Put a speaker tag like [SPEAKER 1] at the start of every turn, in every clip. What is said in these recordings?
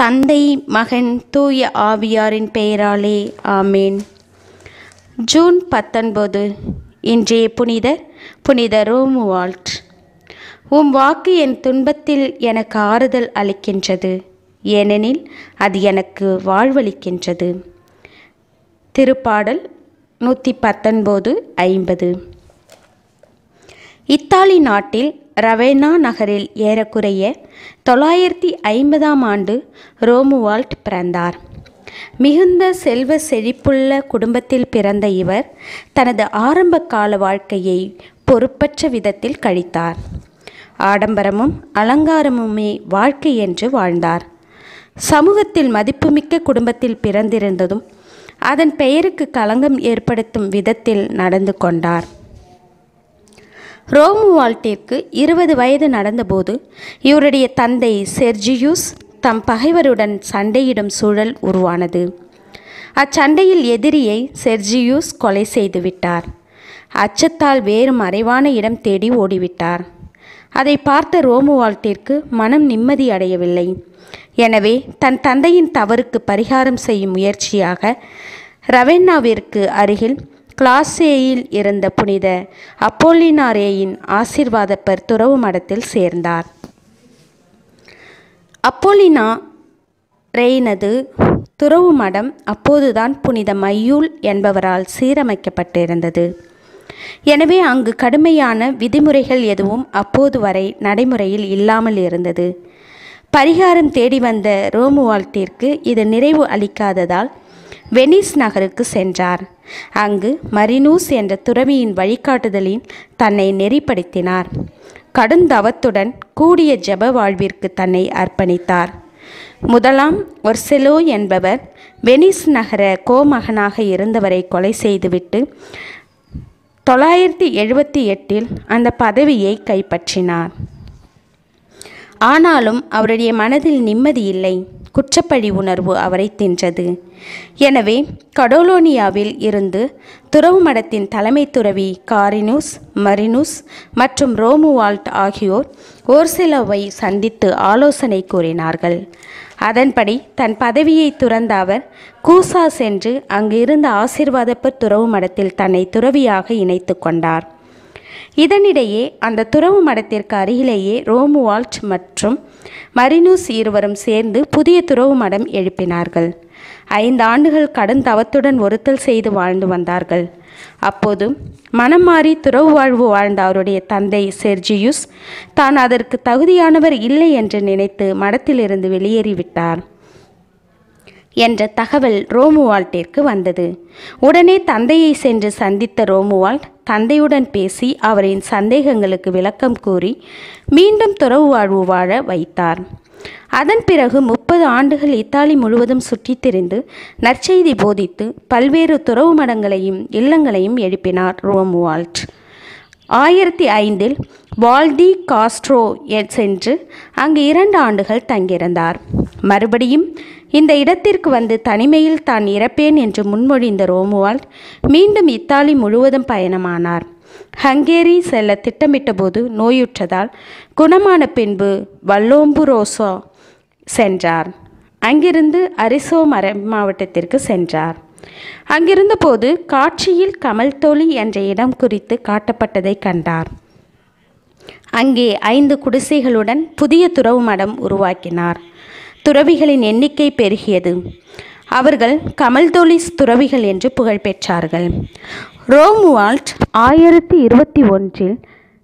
[SPEAKER 1] தந்தை மகன் தூய ஆவியாரின் பெயராலே ஆமேன் ஜூன் பத்தொன்பது இன்றைய புனிதர் புனித ரோமுவால்ட் உம் வாக்கு என் துன்பத்தில் எனக்கு ஆறுதல் அளிக்கின்றது ஏனெனில் அது எனக்கு வாழ்வளிக்கின்றது திருப்பாடல் நூற்றி பத்தொன்பது ஐம்பது இத்தாலி நாட்டில் ரவேனா நகரில் ஏறக்குறைய தொள்ளாயிரத்தி ஐம்பதாம் ஆண்டு ரோமுவால்ட் பிறந்தார் மிகுந்த செல்வ செழிப்புள்ள குடும்பத்தில் பிறந்த இவர் தனது ஆரம்ப கால வாழ்க்கையை பொறுப்பற்ற விதத்தில் கழித்தார் ஆடம்பரமும் அலங்காரமுமே வாழ்க்கை என்று வாழ்ந்தார் சமூகத்தில் மதிப்புமிக்க குடும்பத்தில் பிறந்திருந்ததும் அதன் பெயருக்கு களங்கம் ஏற்படுத்தும் விதத்தில் நடந்து கொண்டார் ரோமுவால்ட்டிற்கு இருபது வயது நடந்தபோது இவருடைய தந்தை செர்ஜியூஸ் தம் பகைவருடன் சண்டையிடும் சூழல் உருவானது அச்சண்டையில் எதிரியை செர்ஜியூஸ் கொலை செய்து விட்டார் அச்சத்தால் வேறு மறைவான இடம் தேடி ஓடிவிட்டார் அதை பார்த்த ரோமுவால்ட்டிற்கு மனம் நிம்மதி அடையவில்லை எனவே தன் தந்தையின் தவறுக்கு பரிகாரம் செய்யும் முயற்சியாக ரவென்னாவிற்கு அருகில் கிளாசேயில் இருந்த புனித அப்போலினாரேயின் ஆசிர்வாதப்பர் துறவு மடத்தில் சேர்ந்தார் அப்போலினா ரேயினது துறவு மடம் அப்போதுதான் புனித மையூல் என்பவரால் சீரமைக்கப்பட்டிருந்தது எனவே அங்கு கடுமையான விதிமுறைகள் எதுவும் அப்போது வரை நடைமுறையில் இல்லாமல் இருந்தது பரிகாரம் தேடி வந்த ரோமுவால்ட்டிற்கு இது நிறைவு அளிக்காததால் வெனிஸ் நகருக்கு சென்றார் அங்கு மரினூஸ் என்ற துறவியின் வழிகாட்டுதலின் தன்னை நெறிப்படுத்தினார் கடுந்தவத்துடன் கூடிய ஜப வாழ்விற்கு தன்னை அர்ப்பணித்தார் முதலாம் ஒர்செலோ என்பவர் வெனிஸ் நகர கோமகனாக இருந்தவரை கொலை செய்துவிட்டு தொள்ளாயிரத்தி எழுபத்தி எட்டில் அந்த பதவியை கைப்பற்றினார் ஆனாலும் அவருடைய மனதில் நிம்மதி இல்லை குற்றப்பழி உணர்வு அவரை தின்றது எனவே கடோலோனியாவில் இருந்து துறவு மடத்தின் தலைமை துறவி காரினூஸ் மரினூஸ் மற்றும் ரோமுவால்ட் ஆகியோர் ஓர்சிலோவை சந்தித்து ஆலோசனை கூறினார்கள் அதன்படி தன் பதவியை துறந்த அவர் கூசா சென்று அங்கு இருந்த ஆசிர்வாதப்பர் துறவு மடத்தில் தன்னை துறவியாக இணைத்து கொண்டார் இதனிடையே அந்த துறவு மடத்திற்கு அருகிலேயே ரோமுவால்ட் மற்றும் மரினூஸ் இருவரும் சேர்ந்து புதிய துறவு மடம் எழுப்பினார்கள் ஐந்து ஆண்டுகள் கடும் தவத்துடன் ஒருத்தல் செய்து வாழ்ந்து வந்தார்கள் அப்போது மனம் மாறி துறவு வாழ்வு வாழ்ந்த அவருடைய தந்தை செர்ஜியுஸ் தான் அதற்கு தகுதியானவர் இல்லை என்று நினைத்து மடத்திலிருந்து வெளியேறிவிட்டார் என்ற தகவல் ரோமுவால்ட்டிற்கு வந்தது உடனே தந்தையை சென்று சந்தித்த ரோமுவால்ட் தந்தையுடன் பேசி அவரின் சந்தேகங்களுக்கு விளக்கம் கூறி மீண்டும் துறவு வாழ்வு வாழ வைத்தார் அதன் பிறகு முப்பது ஆண்டுகள் இத்தாலி முழுவதும் சுற்றித் திரிந்து நற்செய்தி போதித்து பல்வேறு துறவு மடங்களையும் இல்லங்களையும் எழுப்பினார் ரோமுவால்ட் ஆயிரத்தி ஐந்தில் வால்டி காஸ்ட்ரோ சென்று அங்கு இரண்டு ஆண்டுகள் தங்கியிருந்தார் மறுபடியும் இந்த இடத்திற்கு வந்து தனிமையில் தான் இறப்பேன் என்று முன்மொழிந்த ரோமுவால்ட் மீண்டும் இத்தாலி முழுவதும் பயணமானார் ஹங்கேரி செல்ல திட்டமிட்டபோது நோயுற்றதால் குணமான பின்பு வல்லோம்புரோசோ சென்றார் அங்கிருந்து அரிசோ மர மாவட்டத்திற்கு சென்றார் அங்கிருந்தபோது காட்சியில் கமல்தோலி என்ற இடம் குறித்து காட்டப்பட்டதை கண்டார் அங்கே ஐந்து குடிசைகளுடன் புதிய துறவு மடம் உருவாக்கினார் துறவிகளின் எண்ணிக்கை பெருகியது அவர்கள் கமல்தோலிஸ் துறவிகள் என்று புகழ் பெற்றார்கள் ரோமுவால்ட் ஆயிரத்தி இருபத்தி ஒன்றில்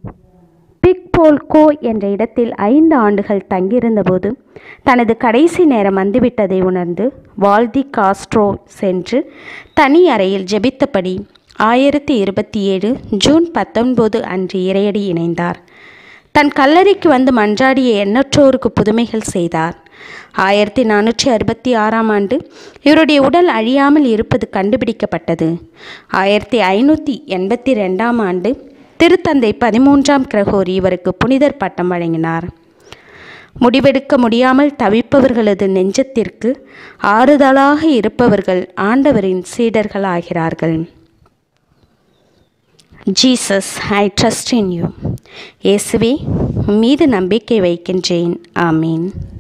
[SPEAKER 1] பிக்போல்கோ என்ற இடத்தில் ஐந்து ஆண்டுகள் தங்கியிருந்தபோது தனது கடைசி நேரம் வந்துவிட்டதை உணர்ந்து வால்தி காஸ்ட்ரோ சென்று தனி அறையில் ஜெபித்தபடி ஆயிரத்தி இருபத்தி ஏழு ஜூன் பத்தொன்பது அன்று இறையடி இணைந்தார் தன் கல்லறைக்கு வந்து மன்றாடிய எண்ணற்றோருக்கு புதுமைகள் செய்தார் ஆயிரத்தி நானூற்றி அறுபத்தி ஆறாம் ஆண்டு இவருடைய உடல் அழியாமல் இருப்பது கண்டுபிடிக்கப்பட்டது ஆயிரத்தி ஐநூற்றி எண்பத்தி ரெண்டாம் ஆண்டு திருத்தந்தை பதிமூன்றாம் கிரகோரி இவருக்கு புனிதர் பட்டம் வழங்கினார் முடிவெடுக்க முடியாமல் தவிப்பவர்களது நெஞ்சத்திற்கு ஆறுதலாக இருப்பவர்கள் ஆண்டவரின் சீடர்களாகிறார்கள் Jesus I trust in you இயேசுவே உம் மீது நம்பிக்கை வைக்கின்றேன் ஆமீன்